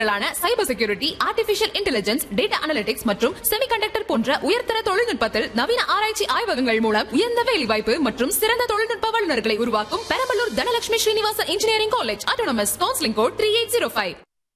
சைபர் security artificial intelligence data analytics மற்றும் semiconductor போன்ற உயர்தர தொழில்நுட்பத்தில் நவீன ஆராய்ச்சி ஆய்வகங்கள் மூலம் உயர்ந்த வேலைவாய்ப்பு மற்றும் சிறந்த தொழில்நுட்ப வல்லுநர்களை உருவாக்கும் Perambalur Dhanalakshmi Srinivasan engineering college autonomous counselling code three eight zero five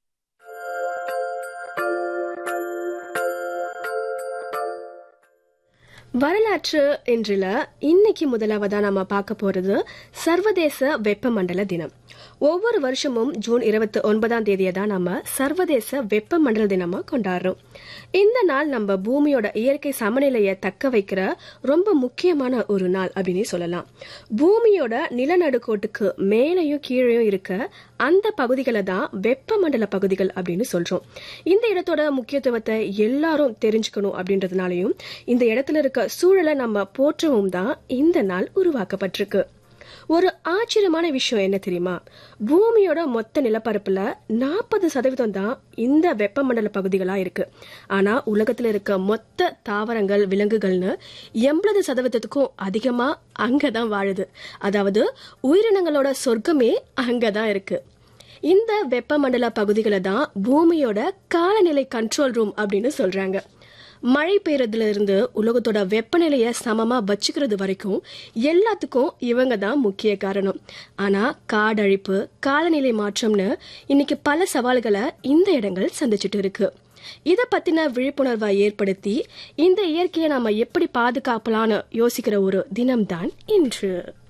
வரலாற்று என்றில் இன்னைக்கு முதலாவதா நாம பார்க்க போறது சர்வதேச வெப்பமண்டல தினம் ஒவ்வொரு வருஷமும் ஜூன் இருபத்தி ஒன்பதாம் தேதியை தான் நம்ம சர்வதேச வெப்பமண்டல தினமா கொண்டாடுறோம் இந்த நாள் நம்ம பூமியோட இயற்கை சமநிலையை தக்க வைக்கிற ரொம்ப முக்கியமான ஒரு நாள் அப்படின்னு சொல்லலாம் பூமியோட நிலநடுக்கோட்டுக்கு மேலேயும் கீழேயும் இருக்க அந்த பகுதிகளை தான் வெப்பமண்டல பகுதிகள் அப்படின்னு சொல்றோம் இந்த இடத்தோட முக்கியத்துவத்தை எல்லாரும் தெரிஞ்சுக்கணும் அப்படின்றதுனாலையும் இந்த இடத்துல இருக்க சூழலை நம்ம போற்றவும் தான் இந்த நாள் உருவாக்கப்பட்டிருக்கு ஒரு ஆச்சரியமான விஷயம் என்ன தெரியுமா பூமியோட மொத்த நிலப்பரப்புல நாற்பது சதவீதம் தான் இந்த வெப்பமண்டல பகுதிகளா இருக்கு ஆனா உலகத்துல இருக்க மொத்த தாவரங்கள் விலங்குகள்னு எண்பது சதவீதத்துக்கும் அதிகமா அங்கதான் வாழுது அதாவது உயிரினங்களோட சொர்க்கமே அங்கதான் இருக்கு இந்த வெப்பமண்டல பகுதிகளை தான் பூமியோட காலநிலை கண்ட்ரோல் ரூம் அப்படின்னு சொல்றாங்க மழை பெய்யறதுல இருந்து உலகத்தோட வெப்பநிலையை சமமா வச்சுக்கிறது வரைக்கும் எல்லாத்துக்கும் இவங்க தான் முக்கிய காரணம் ஆனா காடழிப்பு காலநிலை மாற்றம்னு இன்னைக்கு பல சவால்களை இந்த இடங்கள் சந்திச்சுட்டு இருக்கு இதை பத்தின விழிப்புணர்வை ஏற்படுத்தி இந்த இயற்கையை நாம எப்படி பாதுகாப்பலான்னு யோசிக்கிற ஒரு தினம்தான் இன்று